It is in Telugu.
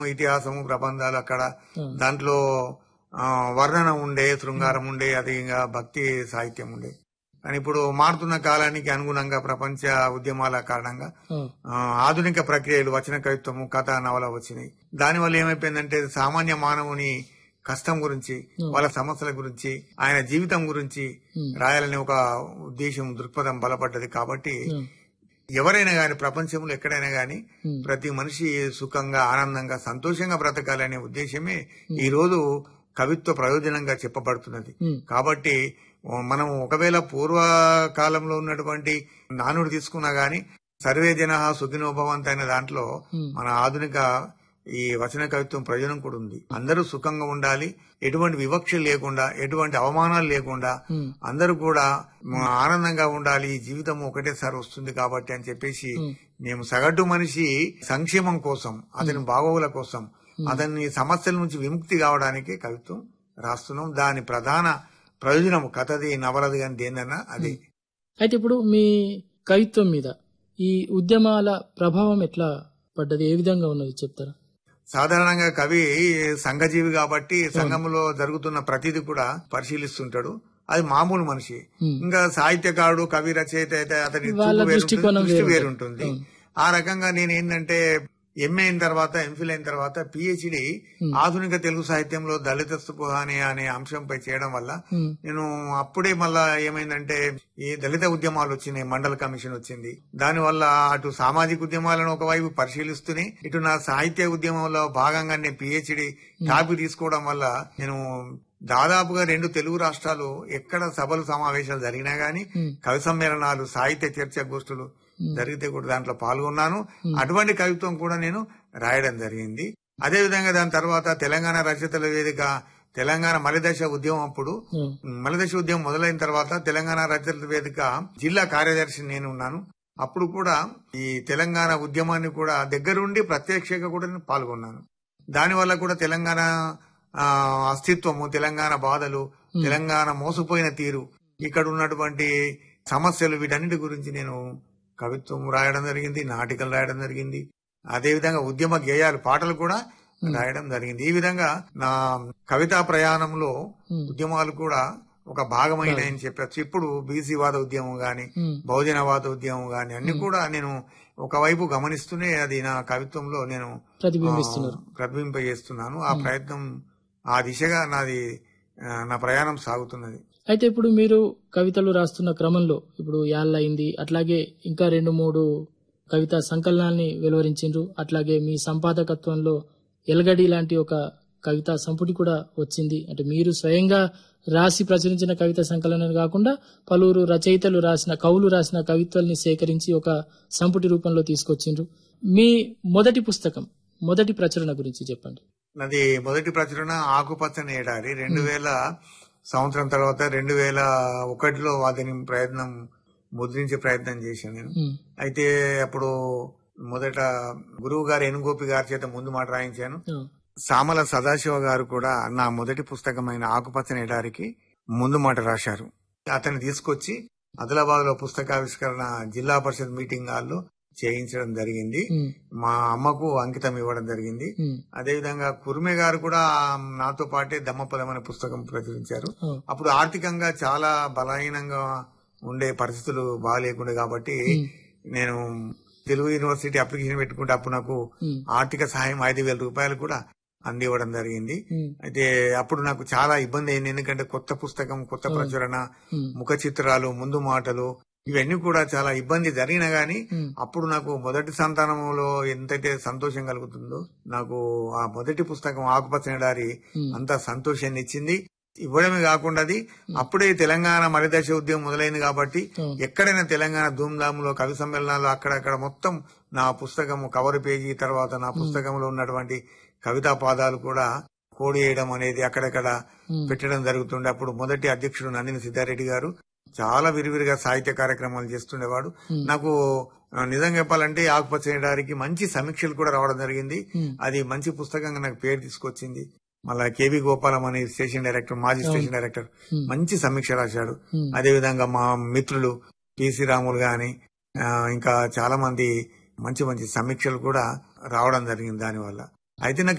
ఇతిహాసము ప్రబంధాలు అక్కడ ఉమ్, దాంట్లో ఆ, వర్ణన ఉండే శృంగారం ఉండే అది ఇంకా భక్తి సాహిత్యం ఉండే కానీ ఇప్పుడు మారుతున్న కాలానికి అనుగుణంగా ప్రపంచ ఉద్యమాల కారణంగా ఉమ్, ఆ, ఆధునిక ప్రక్రియలు వచన కవిత్వము కథ నవల వచ్చినాయి దానివల్ల ఏమైపోయిందంటే సామాన్య మానవుని కష్టం గురించి వాళ్ళ సమస్యల గురించి ఆయన జీవితం గురించి ఉమ్, రాయాలనే ఒక ఉద్దేశం దృక్పథం బలపడ్డది కాబట్టి ఉమ్, ఎవరైనా గాని ప్రపంచంలో ఎక్కడైనా గాని ఉమ్, ప్రతి మనిషి సుఖంగా ఆనందంగా సంతోషంగా బ్రతకాలనే ఉద్దేశమే ఈ రోజు కవిత్వ ప్రయోజనంగా చెప్పబడుతున్నది ఉమ్, కాబట్టి ఓ మనం ఒకవేళ పూర్వ కాలంలో ఉన్నటువంటి నానుడు తీసుకున్నా గాని సర్వే జన సుఖినోభవంత అయిన దాంట్లో ఉమ్, మన ఆధునిక ఈ వచన కవిత్వం ప్రయోజనం కూడా ఉంది అందరూ సుఖంగా ఉండాలి ఎటువంటి వివక్ష లేకుండా ఎటువంటి అవమానాలు లేకుండా ఉమ్, అందరూ కూడా మ- ఆనందంగా ఉండాలి ఈ జీవితం ఒకటేసారి వస్తుంది కాబట్టి అని చెప్పేసి ఉమ్, మేము సగటు మనిషి సంక్షేమం కోసం అతని బాగోగుల కోసం అతని సమస్యల నుంచి విముక్తి కావడానికి కవిత్వం రాస్తున్నాం దాని ప్రధాన ప్రయోజనం కథది నవలది కానీ దేనిదన్నా అది అయితే ఇప్పుడు మీ కవిత్వం మీద ఈ ఉద్యమాల ప్రభావం ఎట్లా పడ్డది ఏ విధంగా ఉన్నది చెప్తారా సాధారణంగా కవి సంఘజీవి కాబట్టి సంఘంలో జరుగుతున్న ప్రతిదీ కూడా పరిశీలిస్తుంటాడు అది మామూలు మనిషి ఉమ్, ఇంకా సాహిత్యకారుడు కవి రచయిత అయితే అతని వాళ్ళ చూపు వేరుంటుంది, దృష్టికోణం దృష్టి వేరు వేరుంటుంది అవును. ఆ రకంగా నేను ఏంటంటే ఎంఏ అయిన తర్వాత ఎంఫిల్ అయిన తర్వాత పిహెచ్డి Hmm. ఆధునిక తెలుగు సాహిత్యంలో దళిత స్పృహాని అనే అంశంపై చేయడం వల్ల ఉమ్, నేను అప్పుడే మళ్ళా ఏమైందంటే ఈ దళిత ఉద్యమాలు వచ్చినాయి మండల కమిషన్ వచ్చింది దానివల్ల అటు సామాజిక ఉద్యమాలను ఒకవైపు పరిశీలిస్తూనే ఇటు నా సాహిత్య ఉద్యమంలో భాగంగా నేను పిహెచ్డి కాపీ తీసుకోవడం వల్ల నేను దాదాపుగా రెండు తెలుగు రాష్ట్రాలు ఎక్కడ సభలు సమావేశాలు జరిగినా గానీ ఉమ్, కవి సమ్మేళనాలు సాహిత్య చర్చా గోష్ఠులు ఉమ్, జరిగితే కూడా దాంట్లో పాల్గొన్నాను Hmm. అటువంటి కవిత్వం కూడా నేను రాయడం జరిగింది అదే విధంగా దాని తర్వాత తెలంగాణ రచయితల వేదిక తెలంగాణ మలిదశ ఉద్యమం అప్పుడు ఉమ్, మలిదశ ఉద్యమం మొదలైన తర్వాత తెలంగాణ రచయితల వేదిక జిల్లా కార్యదర్శి నేను ఉన్నాను అప్పుడు కూడా ఈ తెలంగాణ ఉద్యమాన్ని కూడా దగ్గరుండి ప్రత్యక్షంగా కూడా నేను పాల్గొన్నాను దానివల్ల కూడా తెలంగాణ ఆ, అస్తిత్వము తెలంగాణ బాధలు Hmm. తెలంగాణ మోసపోయిన తీరు ఇక్కడ ఉన్నటువంటి సమస్యలు వీటన్నిటి గురించి నేను కవిత్వం రాయడం జరిగింది నాటికలు రాయడం జరిగింది అదే విధంగా ఉద్యమ గేయాలు పాటలు కూడా Hmm. రాయడం జరిగింది ఈ విధంగా నా కవితా ప్రయాణంలో ఉమ్, ఉద్యమాలు కూడా ఒక భాగమైనాయని చెప్పచ్చు ఇప్పుడు బీసీ వాద ఉద్యమం గాని ఉమ్, బహుజనవాద ఉద్యమం గాని అన్ని కూడా నేను ఒకవైపు గమనిస్తూనే అది నా కవిత్వంలో నేను ప్రతిబింబిస్తున్నారు ఆ, ప్రతిబింబజేస్తున్నాను ఆ ప్రయత్నం ఆ దిశగా నాది ఆ, నా ప్రయాణం సాగుతున్నది అయితే ఇప్పుడు మీరు కవితలు రాస్తున్న క్రమంలో ఇప్పుడు యాళ్ళ అయింది అట్లాగే ఇంకా రెండు మూడు కవితా సంకలనాల్ని వెలువరించిండ్రు అట్లాగే మీ సంపాదకత్వంలో ఎల్గడి లాంటి ఒక కవితా సంపుటి కూడా వచ్చింది అంటే మీరు స్వయంగా రాసి ప్రచురించిన కవిత సంకలనం కాకుండా పలువురు రచయితలు రాసిన కవులు రాసిన కవిత్వాల్ని సేకరించి ఒక సంపుటి రూపంలో తీసుకొచ్చిండ్రు మీ మొదటి పుస్తకం మొదటి ప్రచురణ గురించి చెప్పండి నాది మొదటి ప్రచురణ ఆకుపచ్చని ఏడాది రెండు వేల సంవత్సరం తర్వాత రెండు వేల ఒకటిలో వాటిని ప్రయత్నం ముద్రించే ప్రయత్నం చేశాను నేను ఉమ్, అయితే అప్పుడు మొదట గురువు గారు ఎనుగోపి గారి చేత ముందు మాట రాయించాను ఆ, సామల సదాశివ గారు కూడా నా మొదటి పుస్తకమైన ఆకుపచ్చని ఎడారికి ముందు మాట రాశారు అతన్ని తీసుకొచ్చి ఆదిలాబాద్ లో పుస్తకావిష్కరణ జిల్లా పరిషత్ మీటింగ్ హాల్లో చేయించడం జరిగింది ఉమ్, మా అమ్మకు అంకితం ఇవ్వడం జరిగింది ఉమ్, అదేవిధంగా కుర్మె గారు కూడా నాతో పాటే దమ్మపదం అనే పుస్తకం ప్రచురించారు ఆ, అప్పుడు ఆర్థికంగా చాలా బలహీనంగా ఉండే పరిస్థితులు బాగాలేకుండే కాబట్టి ఉమ్, నేను తెలుగు యూనివర్సిటీ అప్లికేషన్ పెట్టుకుంటే అప్పుడు నాకు ఉమ్, ఆర్థిక సహాయం ఐదు వేల రూపాయలు కూడా అందివ్వడం జరిగింది ఉమ్, అయితే అప్పుడు నాకు చాలా ఇబ్బంది అయింది ఎందుకంటే కొత్త పుస్తకం కొత్త ప్రచురణ ఉమ్, ముఖ చిత్రాలు ముందు మాటలు ఇవన్నీ కూడా చాలా ఇబ్బంది జరిగినా గానీ ఉమ్, అప్పుడు నాకు మొదటి సంతానంలో ఎంతైతే సంతోషం కలుగుతుందో నాకు ఆ మొదటి పుస్తకం ఆకుపచ్చని దారి ఉమ్, అంత సంతోషాన్ని ఇచ్చింది ఇవ్వడమే కాకుండా అది అప్పుడే తెలంగాణ మరిదశ ఉద్యమం మొదలైంది కాబట్టి ఉమ్, ఎక్కడైనా తెలంగాణ ధూమ్ధాములో కవి సమ్మేళనాలు అక్కడక్కడ మొత్తం నా పుస్తకం కవర్ పేజీ తర్వాత నా పుస్తకంలో ఉన్నటువంటి కవితా పాదాలు కూడా కోడి వేయడం అనేది అక్కడక్కడ ఉమ్, పెట్టడం జరుగుతుండే అప్పుడు మొదటి అధ్యక్షుడు నందిని సిద్ధారెడ్డి గారు చాలా విరివిరిగా సాహిత్య కార్యక్రమాలు చేస్తుండేవాడు ఉమ్, నాకు ఆ, నిజంగా చెప్పాలంటే ఆకుపచ్చని దారికి మంచి సమీక్షలు కూడా రావడం జరిగింది ఉమ్, అది మంచి పుస్తకంగా నాకు పేరు తీసుకొచ్చింది మళ్ళా కేవి గోపాలం అనే స్టేషన్ డైరెక్టర్ మాజీ స్టేషన్ డైరెక్టర్ ఉమ్, మంచి సమీక్ష రాశాడు ఉమ్, అదే విధంగా మా మిత్రులు పిసి రాములు గాని ఆ, ఇంకా చాలా మంది మంచి మంచి సమీక్షలు కూడా రావడం జరిగింది దానివల్ల అయితే నాకు